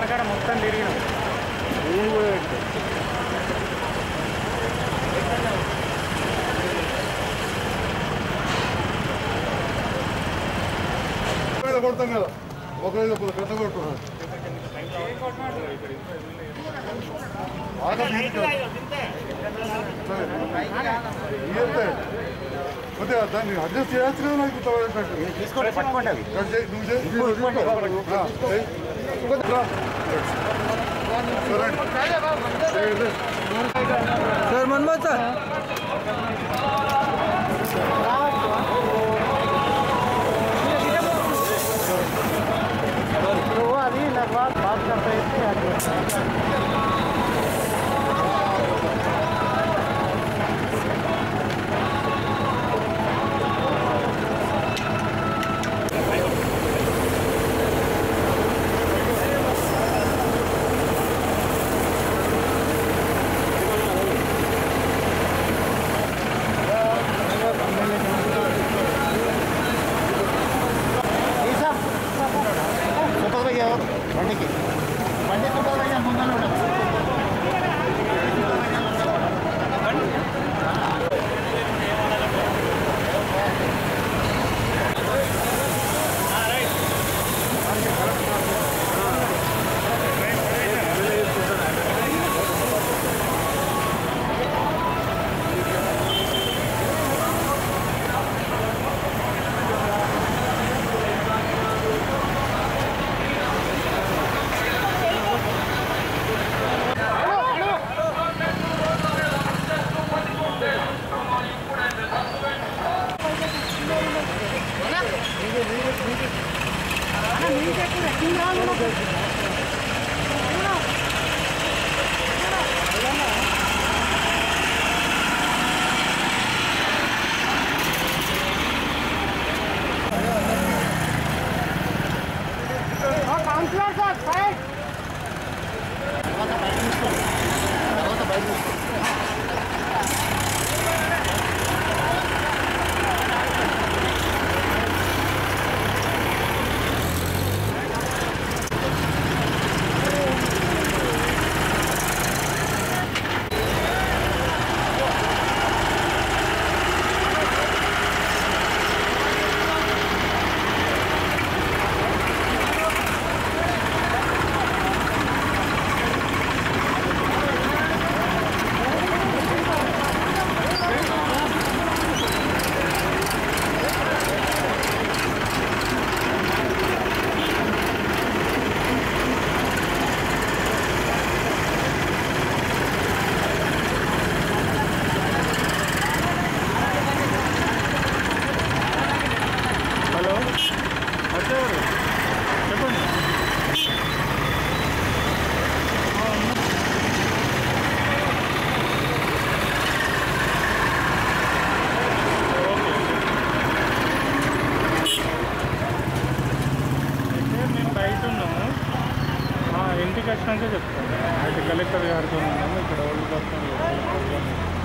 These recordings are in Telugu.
కాడ మొత్తం తిరిగినాం నేను కూడా పెట్టు. మీద కొడతాం కదా ఒక మీద కొడు, పెద్ద కొడుతున్నాం ఆగా తీసుకో. సరే. ఇయ్యొద్దే. కొద్దిగా దాన్ని అడ్జస్ట్ చేయొచ్చు కదా నాకు ఇంత తీసుకోండి పట్టుకోండి అవి కట్ చేయి, నువ్వు చేయి. నువ్వు తీసుకో. ఆ, చేయి. రా. సరే. చేయి, చేయి. సార్ మన్మోహన్ సార్ అది నాకు బాగా అయితే బండికి బండి చుట్టూ ముందర ఉండదు హలో వచ్చేవారు చెప్పండి అయితే మేము బయట ఉన్నాము ఆ, ఇంటికి వచ్చినాక చెప్తాను అయితే కలెక్టర్ గారితో ఉన్నాము ఇక్కడ ఓల్డ్ బస్ స్టాండ్ లోపల.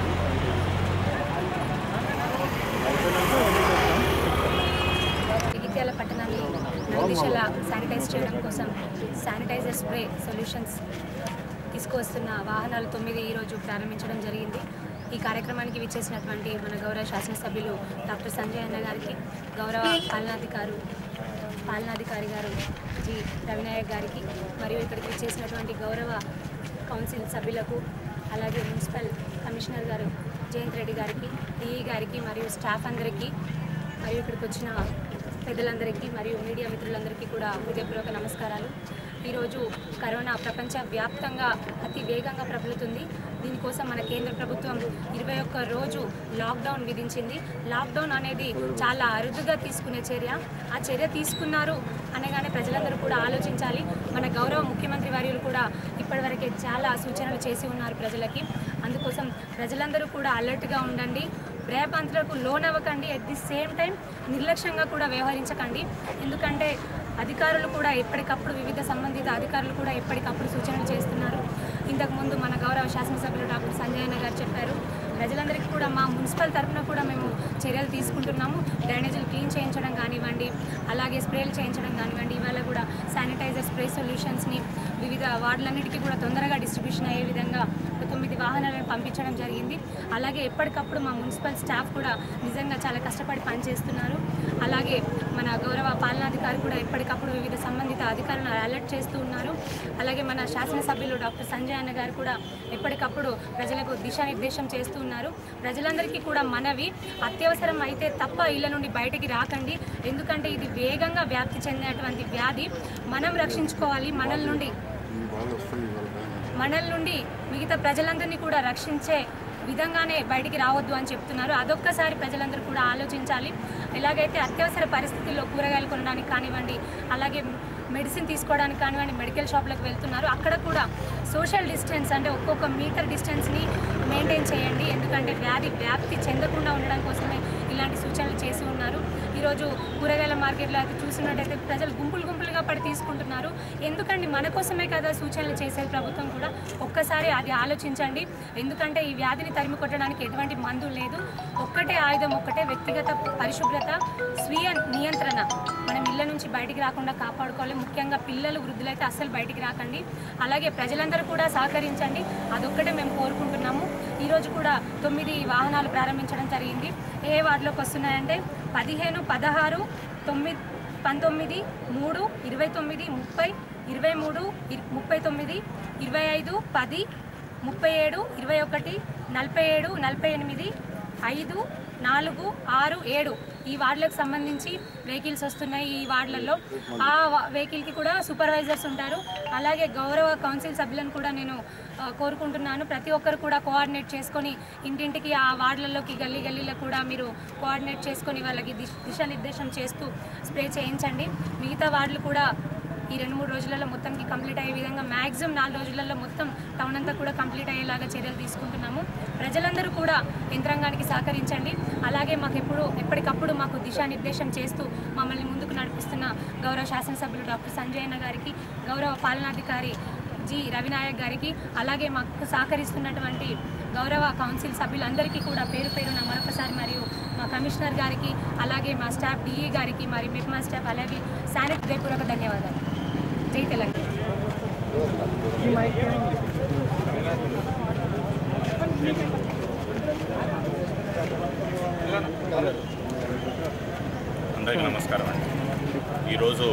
అయిపోయినాక ఓల్డ్ బస్ స్టాండ్ చెప్తాను జగిత్యాల పట్టణాన్ని నలుదిశలా శానిటైజ్ చేయడం కోసం శానిటైజర్ స్ప్రే సొల్యూషన్స్ తీసుకువస్తున్న వాహనాలు తొమ్మిది ఈరోజు ప్రారంభించడం జరిగింది ఈ కార్యక్రమానికి విచ్చేసినటువంటి మన గౌరవ శాసనసభ్యులు డాక్టర్ సంజయ్ అన్న గారికి గౌరవ పాలనాధికారు పాలనాధికారి గారు జి రవినాయక్ గారికి మరియు ఇక్కడికి విచ్చేసినటువంటి గౌరవ కౌన్సిల్ సభ్యులకు అలాగే మున్సిపల్ కమిషనర్ గారు జయంత్ రెడ్డి గారికి డిఈ గారికి మరియు స్టాఫ్ అందరికీ మరియు ఇక్కడికి వచ్చిన పెద్దలందరికీ మరియు మీడియా మిత్రులందరికీ కూడా హృదయపూర్వక నమస్కారాలు ఈరోజు కరోనా ప్రపంచ వ్యాప్తంగా అతి వేగంగా ప్రబలుతుంది దీనికోసం మన కేంద్ర ప్రభుత్వం ఇరవై ఒక్క రోజు లాక్డౌన్ విధించింది లాక్డౌన్ అనేది చాలా అరుదుగా తీసుకునే చర్య ఆ చర్య తీసుకున్నారు అనగానే ప్రజలందరూ కూడా ఆలోచించాలి మన గౌరవ ముఖ్యమంత్రి వర్యులు కూడా ఇప్పటివరకే చాలా సూచనలు చేసి ఉన్నారు ప్రజలకి అందుకోసం ప్రజలందరూ కూడా అలర్ట్గా ఉండండి భయపాంతులకు లోన్ అవ్వకండి అట్ ది సేమ్ టైం నిర్లక్ష్యంగా కూడా వ్యవహరించకండి ఎందుకంటే అధికారులు కూడా ఎప్పటికప్పుడు వివిధ సంబంధిత అధికారులు కూడా ఎప్పటికప్పుడు సూచనలు చేస్తున్నారు ఇంతకుముందు మన గౌరవ శాసనసభ్యులు డాక్టర్ సంజయ్ అన్న గారు చెప్పారు ప్రజలందరికీ కూడా మా మున్సిపల్ తరఫున కూడా మేము చర్యలు తీసుకుంటున్నాము డ్రైనేజీలు క్లీన్ చేయించడం కానివ్వండి అలాగే స్ప్రేలు చేయించడం కానివ్వండి ఇవాళ కూడా శానిటైజర్ స్ప్రే సొల్యూషన్స్ని వివిధ వార్డులన్నిటికీ కూడా తొందరగా డిస్ట్రిబ్యూషన్ అయ్యే విధంగా ఒక తొమ్మిది వాహనాలను పంపించడం జరిగింది అలాగే ఎప్పటికప్పుడు మా మున్సిపల్ స్టాఫ్ కూడా నిజంగా చాలా కష్టపడి పనిచేస్తున్నారు అలాగే మన గౌరవ పాలనాధికారి కూడా ఎప్పటికప్పుడు వివిధ సంబంధిత అధికారులను అలర్ట్ చేస్తూ ఉన్నారు అలాగే మన శాసనసభ్యులు డాక్టర్ సంజయ్ అన్న గారు కూడా ఎప్పటికప్పుడు ప్రజలకు దిశానిర్దేశం చేస్తూ ఉన్నారు ప్రజలందరికీ కూడా మనవి అత్యవసరం అయితే తప్ప ఇళ్ల నుండి బయటికి రాకండి ఎందుకంటే ఇది వేగంగా వ్యాప్తి చెందినటువంటి వ్యాధి మనం రక్షించుకోవాలి మనల నుండి ఈ వాళ్ళు వస్తాయి వాళ్ళ మనల నుండి మిగతా ప్రజలందరినీ కూడా రక్షించే విధంగానే బయటికి రావద్దు అని చెప్తున్నారు అదొక్కసారి ప్రజలందరూ కూడా ఆలోచించాలి ఎలాగైతే అత్యవసర పరిస్థితుల్లో కూరగాయలు కొనడానికి కానివ్వండి అలాగే మెడిసిన్ తీసుకోవడానికి కానివ్వండి మెడికల్ షాప్లకు వెళ్తున్నారు అక్కడ కూడా సోషల్ డిస్టెన్స్ అంటే ఒక్కొక్క మీటర్ డిస్టెన్స్ని మెయింటైన్ చేయండి ఎందుకంటే వ్యాధి వ్యాప్తి చెందకుండా ఉండడం కోసమే ఇలాంటి సూచనలు చేసి ఉన్నారు ఈరోజు కూరగాయల మార్కెట్లో అయితే చూసినట్టయితే ప్రజలు గుంపులు గుంపులుగా పడి తీసుకుంటున్నారు ఎందుకండి మన కోసమే కదా సూచనలు చేసేది ప్రభుత్వం కూడా ఒక్కసారి అది ఆలోచించండి ఎందుకంటే ఈ వ్యాధిని తరిమి కొట్టడానికి ఎటువంటి మందు లేదు ఒక్కటే ఆయుధం ఒక్కటే వ్యక్తిగత పరిశుభ్రత స్వీయ నియంత్రణ మనం ఇళ్ళ నుంచి బయటికి రాకుండా కాపాడుకోవాలి ముఖ్యంగా పిల్లలు వృద్ధులైతే అస్సలు బయటికి రాకండి అలాగే ప్రజలందరూ కూడా సహకరించండి అదొక్కటే మేము కోరుకుంటున్నాము ఈరోజు కూడా తొమ్మిది వాహనాలు ప్రారంభించడం జరిగింది ఏ వార్డులోకి వస్తున్నాయంటే పదిహేను పదహారు తొమ్మిది పంతొమ్మిది మూడు ఇరవై తొమ్మిది ముప్పై ఇరవై మూడు ఇర్- ముప్పై తొమ్మిది ఇరవై ఐదు పది ముప్పై ఏడు ఇరవై ఒకటి నలభై ఏడు నలభై ఎనిమిది ఐదు నాలుగు ఆరు ఏడు ఈ వార్డులకు సంబంధించి వెహికల్స్ వస్తున్నాయి ఈ వార్డులలో ఆ వా- వెహికల్కి కూడా సూపర్వైజర్స్ ఉంటారు అలాగే గౌరవ కౌన్సిల్ సభ్యులను కూడా నేను ఆ, కోరుకుంటున్నాను ప్రతి ఒక్కరు కూడా కోఆర్డినేట్ చేసుకొని ఇంటింటికి ఆ వార్డులలోకి గల్లీ గల్లీలో కూడా మీరు కోఆర్డినేట్ చేసుకొని వాళ్ళకి దిశ దిశానిర్దేశం చేస్తూ స్ప్రే చేయించండి మిగతా వార్డులు కూడా ఈ రెండు మూడు రోజులలో మొత్తంకి కంప్లీట్ అయ్యే విధంగా మ్యాక్సిమం నాలుగు రోజులలో మొత్తం టౌన్ అంతా కూడా కంప్లీట్ అయ్యేలాగా చర్యలు తీసుకుంటున్నాము ప్రజలందరూ కూడా యంత్రాంగానికి సహకరించండి అలాగే మాకు ఎప్పుడు ఎప్పటికప్పుడు మాకు దిశానిర్దేశం చేస్తూ మమ్మల్ని ముందుకు నడిపిస్తున్న గౌరవ శాసనసభ్యులు డాక్టర్ సంజయ్ అన్న గారికి గౌరవ పాలనాధికారి జి రవినాయక్ గారికి అలాగే మాకు సహకరిస్తున్నటువంటి గౌరవ కౌన్సిల్ సభ్యులందరికీ కూడా పేరు పేరున మరొకసారి మరియు మా కమిషనర్ గారికి అలాగే మా స్టాఫ్ డిఈ గారికి మరి మెప్మా స్టాఫ్ అలాగే శానిట్ హృదయపూర్వక ధన్యవాదాలు జై తెలంగాణ అందరికీ నమస్కారం అండి ఈరోజు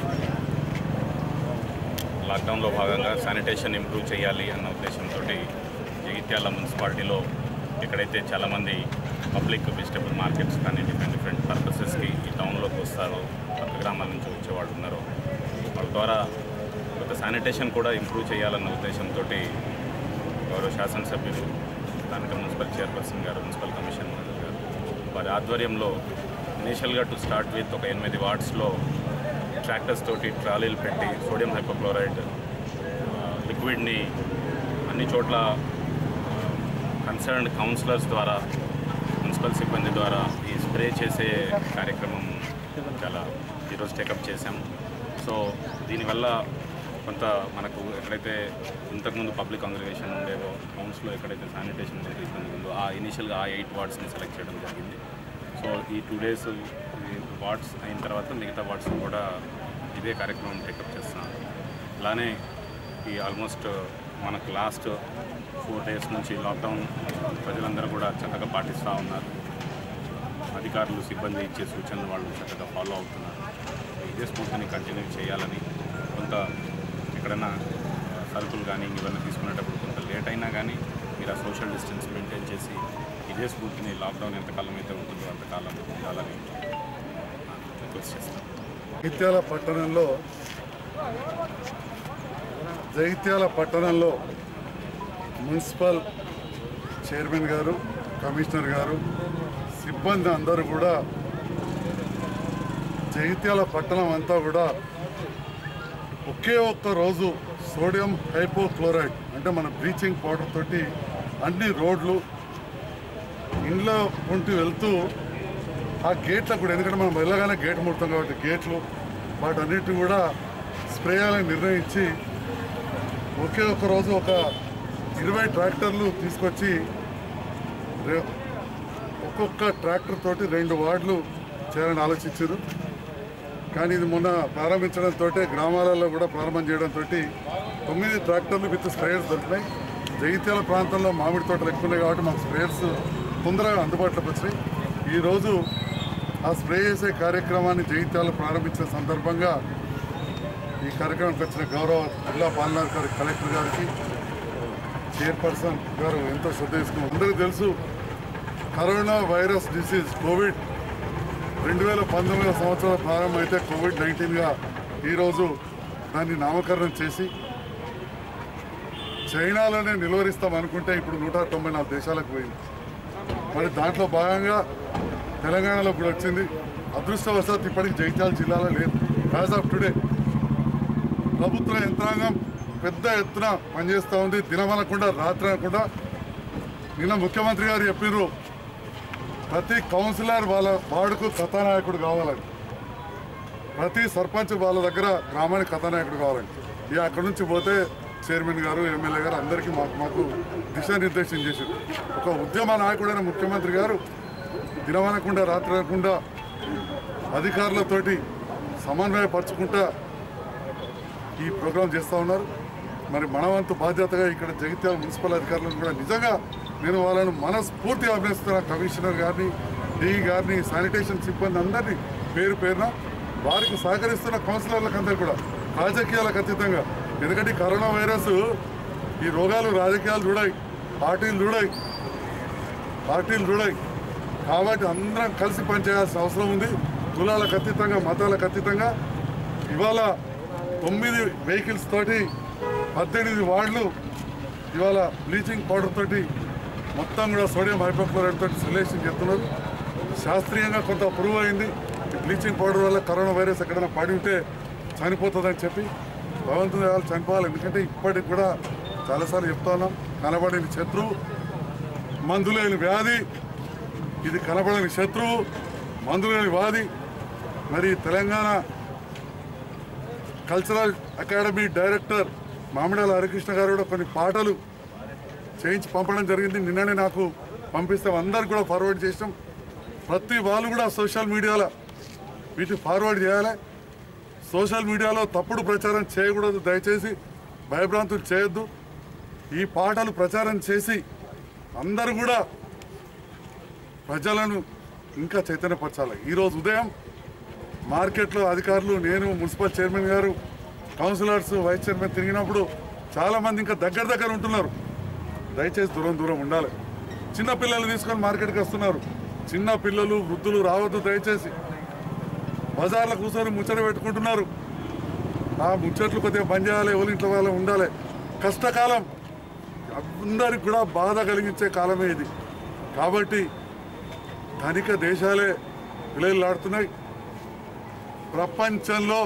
లాక్డౌన్లో భాగంగా శానిటేషన్ ఇంప్రూవ్ చేయాలి అన్న ఉద్దేశంతో జగిత్యాల మున్సిపాలిటీలో ఎక్కడైతే చాలామంది పబ్లిక్ వెజిటబుల్ మార్కెట్స్ కానీ డిఫరెంట్ డిఫరెంట్ పర్పసెస్కి ఈ టౌన్లోకి వస్తారో పక్క గ్రామాల నుంచి వచ్చేవాళ్ళు ఉన్నారో వాళ్ళ ద్వారా ఒక శానిటేషన్ కూడా ఇంప్రూవ్ చేయాలన్న ఉద్దేశంతో గౌరవ శాసనసభ్యులు స్థానిక మున్సిపల్ చైర్పర్సన్ గారు మున్సిపల్ కమిషన్ మేనేజర్ గారు వారి ఆధ్వర్యంలో ఇనీషియల్గా టు స్టార్ట్ విత్ ఒక ఎనిమిది వార్డ్స్లో ట్రాక్టర్స్ తోటి ట్రాలీలు పెట్టి సోడియం హైపోక్లోరైడ్ లిక్విడ్ని అన్ని చోట్ల కన్సర్న్డ్ కౌన్సిలర్స్ ద్వారా మున్సిపల్ సిబ్బంది ద్వారా ఈ స్ప్రే చేసే కార్యక్రమం చాలా ఈరోజు టేకప్ చేశాం సో దీనివల్ల కొంత మనకు ఎక్కడైతే ఇంతకుముందు పబ్లిక్ కాంగ్రిగేషన్ ఉండేదో హౌన్స్లో ఎక్కడైతే శానిటేషన్ అనేది ఇబ్బంది ఉందో ఆ ఇనిషియల్గా ఆ ఎయిట్ వార్డ్స్ని సెలెక్ట్ చేయడం జరిగింది సో ఈ టూ డేస్ వార్డ్స్ అయిన తర్వాత మిగతా వార్డ్స్ కూడా ఇదే కార్యక్రమం టేకప్ చేస్తున్నాం అలానే ఈ ఆల్మోస్ట్ మనకు లాస్ట్ ఫోర్ డేస్ నుంచి లాక్డౌన్ ప్రజలందరూ కూడా చక్కగా పాటిస్తూ ఉన్నారు అధికారులు సిబ్బంది ఇచ్చే సూచనలు వాళ్ళు చక్కగా ఫాలో అవుతున్నారు ఇదే స్ఫూర్తిని కంటిన్యూ చేయాలని కొంత ఎక్కడైనా సరుకులు కానీ ఇవన్నీ తీసుకునేటప్పుడు కొంత లేట్ అయినా కానీ మీరు ఆ సోషల్ డిస్టెన్స్ మెయింటైన్ చేసి ఇదే స్ఫూర్తిని లాక్డౌన్ ఎంతకాలం అయితే ఉంటుందో అంతకాలం ఉండాలని రిక్వెస్ట్ చేస్తాను జగిత్యాల పట్టణంలో జగిత్యాల పట్టణంలో మున్సిపల్ చైర్మన్ గారు కమిషనర్ గారు సిబ్బంది అందరూ కూడా జగిత్యాల పట్టణం అంతా కూడా ఒకే ఒక్క రోజు సోడియం హైపోక్లోరైడ్ అంటే మన బ్లీచింగ్ పౌడర్ తోటి అన్ని రోడ్లు ఇండ్ల ఉంటూ వెళ్తూ ఆ గేట్లకు కూడా ఎందుకంటే మనం వెళ్ళగానే గేట్ ముడతాం కాబట్టి గేట్లు వాటన్నిటి కూడా స్ప్రే చేయాలని నిర్ణయించి ఒకే ఒక రోజు ఒక ఇరవై ట్రాక్టర్లు తీసుకొచ్చి రే- ఒక్కొక్క ట్రాక్టర్ తోటి రెండు వార్డులు చేయాలని ఆలోచించారు కానీ ఇది మొన్న ప్రారంభించడంతో గ్రామాలలో కూడా ప్రారంభం చేయడంతో తొమ్మిది ట్రాక్టర్లు విత్ స్ప్రేయర్స్ దొరికినాయి జగిత్యాల ప్రాంతంలో మామిడి తోటలు ఎక్కువ ఉన్నాయి కాబట్టి మాకు స్ప్రేయర్స్ తొందరగా అందుబాటులోకి వచ్చినాయి ఈరోజు ఆ స్ప్రే చేసే కార్యక్రమాన్ని జగిత్యాల ప్రారంభించిన సందర్భంగా ఈ కార్యక్రమానికి వచ్చిన గౌరవ జిల్లా పాలనాధికారి కలెక్టర్ గారికి చైర్పర్సన్ గారు ఎంతో శ్రద్ధ తీసుకున్నారు అందరికీ తెలుసు కరోనా వైరస్ డిసీజ్ కోవిడ్ రెండు వేల పంతొమ్మిదో సంవత్సరం ప్రారంభమైతే కోవిడ్ నైన్టీన్గా ఈరోజు దాన్ని నామకరణం చేసి చైనాలోనే నిలువరిస్తాం అనుకుంటే ఇప్పుడు నూట తొంభై నాలుగు దేశాలకు పోయింది మరి దాంట్లో భాగంగా తెలంగాణలో కూడా వచ్చింది అదృష్టవశాత్తు ఇప్పటికి జగిత్యాల జిల్లాలో లేదు యాజ్ ఆఫ్ టుడే ప్రభుత్వ యంత్రాంగం పెద్ద ఎత్తున పనిచేస్తూ ఉంది దినమనకుండా రాత్రి అనకుండా నిన్న ముఖ్యమంత్రి గారు చెప్పిర్రు ప్రతి కౌన్సిలర్ వాళ్ళ వార్డుకు కథానాయకుడు కావాలని ప్రతి సర్పంచ్ వాళ్ళ దగ్గర గ్రామానికి కథానాయకుడు కావాలని ఇక అక్కడి నుంచి పోతే చైర్మన్ గారు ఎమ్మెల్యే గారు అందరికీ మాకు మాకు దిశానిర్దేశం చేశారు ఒక ఉద్యమ నాయకుడైన ముఖ్యమంత్రి గారు దినమనకుండా రాత్రి అనకుండా అధికారులతోటి సమన్వయపరచుకుంటా ఈ ప్రోగ్రాం చేస్తూ ఉన్నారు మరి మన వంతు బాధ్యతగా ఇక్కడ జగిత్యాల మున్సిపల్ అధికారులను కూడా నిజంగా నేను వాళ్ళను మనస్ఫూర్తిగా అభినందిస్తున్న కమిషనర్ గారిని డిఈ గారిని శానిటేషన్ సిబ్బంది అందరినీ పేరు పేరున వారికి సహకరిస్తున్న కౌన్సిలర్లకు అందరు కూడా రాజకీయాలకు అతీతంగా ఎందుకంటే ఈ కరోనా వైరస్ ఈ రోగాలు రాజకీయాలు చూడాయి పార్టీలు చూడాయి పార్టీలు చూడాయి కాబట్టి అందరం కలిసి పనిచేయాల్సిన అవసరం ఉంది కులాలకు అతీతంగా మతాలకు అతీతంగా ఇవాళ తొమ్మిది వెహికల్స్ తోటి పద్దెనిమిది వార్డులు ఇవాళ బ్లీచింగ్ పౌడర్ తోటి మొత్తం కూడా సోడియం హైపోక్లోరైడ్ తోటి సెలేషన్ చేస్తున్నారు శాస్త్రీయంగా కొంత ప్రూవ్ అయింది ఈ బ్లీచింగ్ పౌడర్ వల్ల కరోనా వైరస్ ఎక్కడైనా పడి ఉంటే చనిపోతుందని చెప్పి భగవంతుని వాళ్ళు చనిపోవాలి ఎందుకంటే ఇప్పటికి కూడా చాలాసార్లు చెప్తా ఉన్నాం కనబడిన శత్రువు మందులేని వ్యాధి ఇది కనబడని శత్రువు మందులేని వ్యాధి మరి Telangana cultural academy director Mamidala Harikrishna గారు కూడా కొన్ని పాటలు చేయించి పంపడం జరిగింది నిన్ననే నాకు పంపిస్తే అందరికి కూడా ఫార్వర్డ్ చేసాం ప్రతి వాళ్ళు కూడా సోషల్ మీడియాలో వీటిని ఫార్వర్డ్ చేయాలి సోషల్ మీడియాలో తప్పుడు ప్రచారం చేయకూడదు దయచేసి భయభ్రాంతులు చేయొద్దు ఈ పాటలు ప్రచారం చేసి అందరూ కూడా ప్రజలను ఇంకా చైతన్యపరచాలి ఈరోజు ఉదయం మార్కెట్లో అధికారులు నేను మున్సిపల్ చైర్మన్ గారు కౌన్సిలర్స్ వైస్ చైర్మన్ తిరిగినప్పుడు చాలామంది ఇంకా దగ్గర దగ్గర ఉంటున్నారు దయచేసి దూరం దూరం ఉండాలి చిన్న పిల్లలు తీసుకొని మార్కెట్కి వస్తున్నారు చిన్న పిల్లలు వృద్ధులు రావద్దు దయచేసి బజార్లో కూర్చొని ముచ్చట పెట్టుకుంటున్నారు ఆ ముచ్చట్లు కొద్దిగా బంద్ చేయాలి ఎవరి ఇంట్లో వాళ్ళ ఉండాలి కష్టకాలం అందరికి కూడా బాధ కలిగించే కాలమే ఇది కాబట్టి ధనిక దేశాలే విలయలాడుతున్నాయి ప్రపంచంలో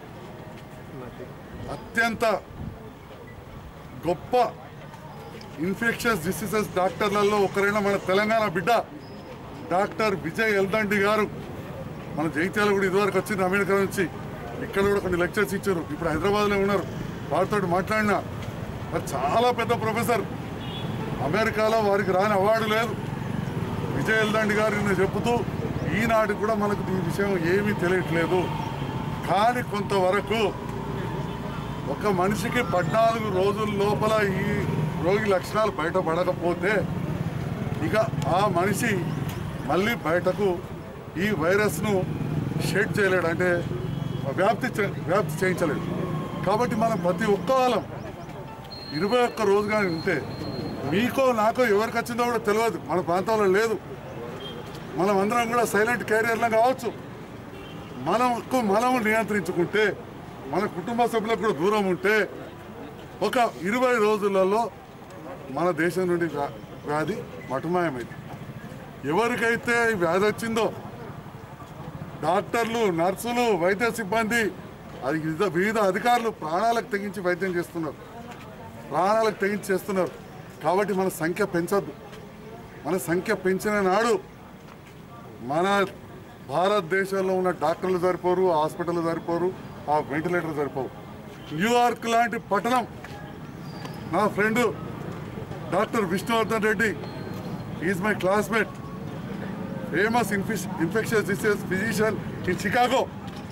అత్యంత గొప్ప ఇన్ఫెక్షన్స్ డిసీజెస్ డాక్టర్లలో ఒకరైన మన తెలంగాణ బిడ్డ డాక్టర్ విజయ్ ఎల్దండి గారు మన జైత్యాల కూడా ఇదివరకు వచ్చింది అమెరికా నుంచి ఇక్కడ కూడా కొన్ని లెక్చర్స్ ఇచ్చారు ఇప్పుడు హైదరాబాద్లో ఉన్నారు వారితో మాట్లాడినా మరి చాలా పెద్ద ప్రొఫెసర్ అమెరికాలో వారికి రాని అవార్డు లేదు విజయ్ ఎల్దండి గారు నిన్న చెబుతూ ఈనాడు కూడా మనకు ఈ విషయం ఏమీ తెలియట్లేదు కానీ కొంతవరకు ఒక మనిషికి పద్నాలుగు రోజుల లోపల ఈ రోగి లక్షణాలు బయటపడకపోతే ఇక ఆ మనిషి మళ్ళీ బయటకు ఈ వైరస్ను షేడ్ చేయలేడు అంటే వ్యాప్తి చే- వ్యాప్తి చేయించలేడు కాబట్టి మనం ప్రతి ఒక్క వాళ్ళం ఇరవై ఒక్క రోజుగా ఉంటే మీకో నాకో ఎవరికి వచ్చిందో కూడా తెలియదు మన ప్రాంతంలో లేదు మనం అందరం కూడా సైలెంట్ క్యారియర్లా కావచ్చు మనకు మనం నియంత్రించుకుంటే మన కుటుంబ సభ్యులకు కూడా దూరం ఉంటే ఒక ఇరవై రోజులలో మన దేశం నుండి వ్యా- వ్యాధి మటుమాయమైంది ఎవరికైతే ఈ వ్యాధి వచ్చిందో డాక్టర్లు నర్సులు వైద్య సిబ్బంది అది వివిధ వివిధ అధికారులు ప్రాణాలకు తెగించి వైద్యం చేస్తున్నారు ప్రాణాలకు తెగించి చేస్తున్నారు కాబట్టి మన సంఖ్య పెంచొద్దు మన సంఖ్య పెంచిన నాడు మన భారతదేశంలో ఉన్న డాక్టర్లు సరిపోరు హాస్పిటల్ సరిపోరు ఆ వెంటిలేటర్ సరిపోవు న్యూయార్క్ లాంటి పట్టణం నా friend doctor Vishnuvardhan Reddy is my classmate famous infectious infections disease physician in Chicago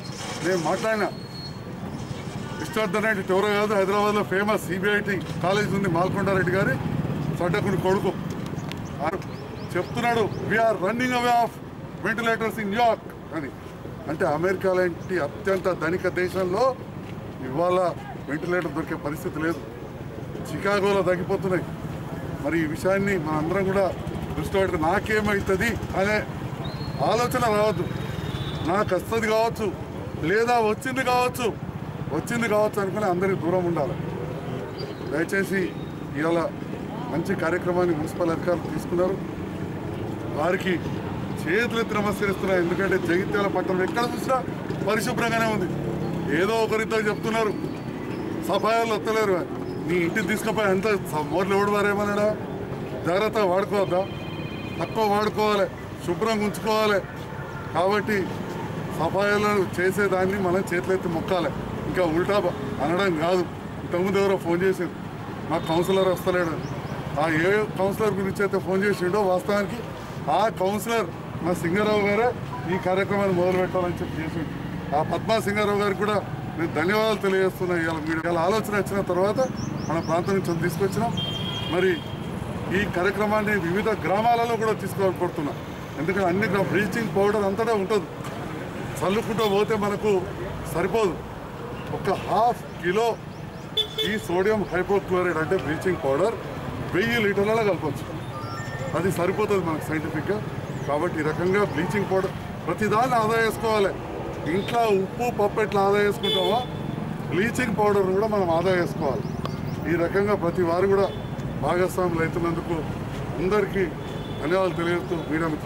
నేను మాట్లాడినా విష్ణువర్ధన్ రెడ్డి ఎవరో కాదు హైదరాబాద్లో ఫేమస్ సిబిఐటి కాలేజ్ ఉంది మాల్కొండారెడ్డి గారి సడ్డకుని కొడుకు ఆయన చెప్తున్నాడు we're running away of ventilators in New York అని అంటే అమెరికా లాంటి అత్యంత ధనిక దేశంలో ఇవాళ వెంటిలేటర్ దొరికే పరిస్థితి లేదు చికాగోలో తగ్గిపోతున్నాయి మరి ఈ విషయాన్ని మన అందరం కూడా దృష్టి పెడితే నాకేమవుతుంది అనే ఆలోచన రావద్దు నాకు వస్తుంది కావచ్చు లేదా వచ్చింది కావచ్చు వచ్చింది కావచ్చు అనుకుని అందరికి దూరం ఉండాలి దయచేసి ఇవాళ మంచి కార్యక్రమాన్ని మున్సిపల్ అధికారులు తీసుకున్నారు వారికి చేతులెత్తి నమస్కరిస్తున్నా ఎందుకంటే జగిత్యాల పట్టణం ఎక్కడ చూసినా పరిశుభ్రంగానే ఉంది ఏదో ఒకరితో చెప్తున్నారు సఫాయాలు వస్తలేరు నీ ఇంటికి తీసుకుపోయి ఎంత మోర్లు ఎవడు వారేమన్నాడా జాగ్రత్తగా వాడుకోవద్దా తక్కువ వాడుకోవాలి శుభ్రంగా ఉంచుకోవాలి కాబట్టి సఫాయాలు చేసేదాన్ని మనం చేతులెత్తి మొక్కాలి ఇంకా ఉల్టా అనడం కాదు ఇంతకుముందు ఎవరో ఫోన్ చేసింది మా కౌన్సిలర్ వస్తలేడు ఆ ఏ కౌన్సిలర్ గురించి అయితే ఫోన్ చేసిండో వాస్తవానికి ఆ కౌన్సిలర్ మా సింగారావు గారే ఈ కార్యక్రమాన్ని మొదలు పెట్టాలని చెప్పి చేసిండు ఆ పద్మా సింగారావు గారికి కూడా నేను ధన్యవాదాలు తెలియజేస్తున్నా ఇవాళ మీరు ఇవాళ ఆలోచన వచ్చిన తర్వాత మన ప్రాంతం నుంచి తీసుకొచ్చినాం మరి ఈ కార్యక్రమాన్ని వివిధ గ్రామాలలో కూడా తీసుకోవాలనుకుంటున్నా ఎందుకంటే అన్ని గ్రా- బ్లీచింగ్ పౌడర్ అంతటా ఉంటుంది చల్లుకుంటూ పోతే మనకు సరిపోదు ఒక హాఫ్ కిలో ఈ సోడియం హైపోక్లోరైడ్ అంటే బ్లీచింగ్ పౌడర్ వెయ్యి లీటర్లలో కలపచ్చు అది సరిపోతుంది మనకు సైంటిఫిక్గా కాబట్టి ఈ రకంగా బ్లీచింగ్ పౌడర్ ప్రతిదాన్ని ఆదా చేసుకోవాలి ఇంట్లో ఉప్పు పప్పు ఎట్లా ఆదా చేసుకుంటామో బ్లీచింగ్ పౌడర్ కూడా మనం ఆదా చేసుకోవాలి ఈ రకంగా ప్రతి వారు కూడా భాగస్వాములు అవుతున్నందుకు అందరికీ ధన్యవాదాలు తెలియజేస్తూ మీడియా మిత్రులు